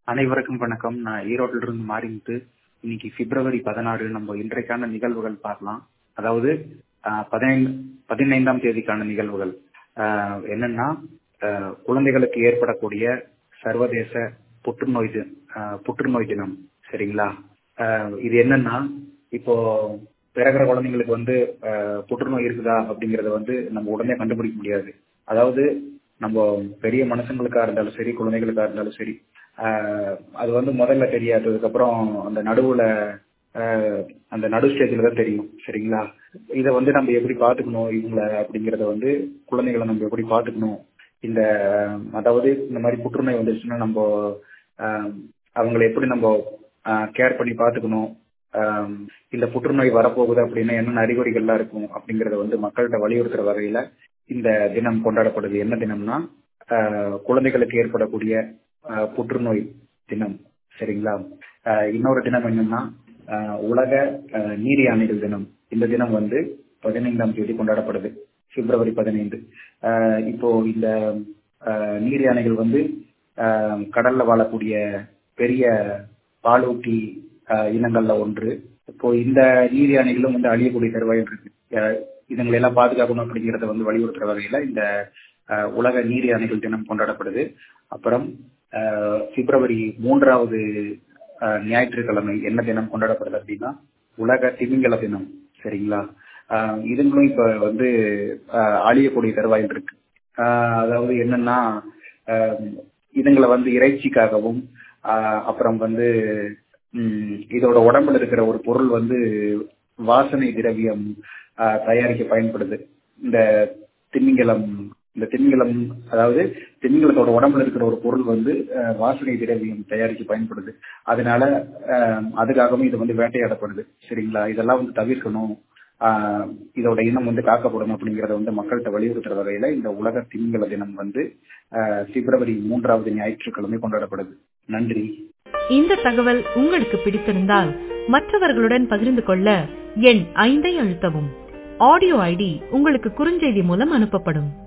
அனைவருக்கும் வணக்கம் நான் ஈரோட்டில இருந்து மாறிமுத்து இன்னைக்கு பிப்ரவரி பதினாறு நம்ம இன்றைக்கான நிகழ்வுகள் பார்க்கலாம் அதாவது ஆஹ், பதினைந்து பதினைந்தாம் தேதிக்கான நிகழ்வுகள் ஆஹ், என்னன்னா ஆஹ், குழந்தைகளுக்கு ஏற்படக்கூடிய சர்வதேச புற்றுநோய் தி- ஆஹ், புற்றுநோய் தினம் சரிங்களா ஆஹ், இது என்னன்னா இப்போ பிறகுற குழந்தைங்களுக்கு வந்து ஆஹ், புற்றுநோய் இருக்குதா அப்படிங்கறத வந்து நம்ம உடனே கண்டுபிடிக்க முடியாது அதாவது நம்ம பெரிய மனுஷங்களுக்கா இருந்தாலும் சரி குழந்தைகளுக்கா இருந்தாலும் சரி ஆஹ் அது வந்து முதல்ல தெரியாது அதுக்கப்புறம் அந்த நடுவுல ஆஹ் அந்த நடு ஸ்டேஜ்ல தான் தெரியும் சரிங்களா இதை வந்து நம்ம எப்படி பாத்துக்கணும் இவங்கள அப்படிங்கறத வந்து குழந்தைகளை நம்ம எப்படி பாத்துக்கணும் இந்த ஆஹ் அதாவது இந்த மாதிரி புற்றுநோய் வந்துருச்சுன்னா நம்ம ஆஹ் அவங்களை எப்படி நம்ம கேர் பண்ணி பாத்துக்கணும் ஆஹ் இந்த புற்றுநோய் வரப்போகுது அப்படின்னா என்னென்ன அறிகுறிகள்லாம் இருக்கும் அப்படிங்கறத வந்து மக்கள்கிட்ட வலியுறுத்துற வகையில இந்த தினம் கொண்டாடப்படுது என்ன தினம்னா ஆஹ் குழந்தைகளுக்கு ஏற்படக்கூடிய ஆஹ் புற்றுநோய் தினம் சரிங்களா ஆஹ் இன்னொரு தினம் என்னன்னா ஆஹ் உலக ஆஹ் நீர் யானைகள் தினம் இந்த தினம் வந்து பதினைந்தாம் தேதி கொண்டாடப்படுது பிப்ரவரி பதினைந்து ஆஹ் இப்போ இந்த ஆஹ் நீர் யானைகள் வந்து ஆஹ் கடல்ல வாழக்கூடிய பெரிய பாலூட்டி ஆஹ் இனங்கள்ல ஒன்று இப்போ இந்த நீர் யானைகளும் வந்து அழியக்கூடிய தருவாயில் இருக்கு ஆஹ் இதுங்களை எல்லாம் பாதுகாக்கணும் அப்படிங்கறத வந்து வலியுறுத்துற வகையில இந்த ஆஹ் உலக நீர் யானைகள் தினம் கொண்டாடப்படுது அப்புறம் ஆஹ் பிப்ரவரி மூன்றாவது ஆஹ் ஞாயிற்றுக்கிழமை என்ன தினம் கொண்டாடப்படுது அப்படின்னா உலக திமிங்கல தினம் சரிங்களா ஆஹ் இதுங்களும் இப்ப வந்து ஆஹ் அழியக்கூடிய தருவாயில் இருக்கு ஆஹ் அதாவது என்னன்னா ஆஹ் இதுங்களை வந்து இறைச்சிக்காகவும் ஆஹ் அப்புறம் வந்து ம், இதோட உடம்புல இருக்கிற ஒரு பொருள் வந்து வாசனை திரவியம் ஆஹ் தயாரிக்க பயன்படுது இந்த திமிங்கலம் இந்த திமிங்கலம் அதாவது திமிங்கலத்தோட உடம்புல இருக்கிற ஒரு பொருள் வந்து ஆஹ் வாசனை திரவியம் தயாரிக்க பயன்படுது அதனால ஆஹ் அதுக்காகவும் இது வந்து வேட்டையாடப்படுது சரிங்களா இதெல்லாம் வந்து தவிர்க்கணும் ஆஹ் இதோட இனம் வந்து காக்கப்படணும் அப்படிங்கறத வந்து மக்கள்கிட்ட வலியுறுத்துற வகையில இந்த உலக திமிங்கல தினம் வந்து ஆஹ் பிப்ரவரி மூன்றாவது ஞாயிற்றுக்கிழமை கொண்டாடப்படுது நன்றி இந்த தகவல் உங்களுக்கு பிடித்திருந்தால் மற்றவர்களுடன் பகிர்ந்து கொள்ள எண் ஐந்தை அழுத்தவும் ஆடியோ ஐடி உங்களுக்கு குறுஞ்செய்தி மூலம் அனுப்பப்படும்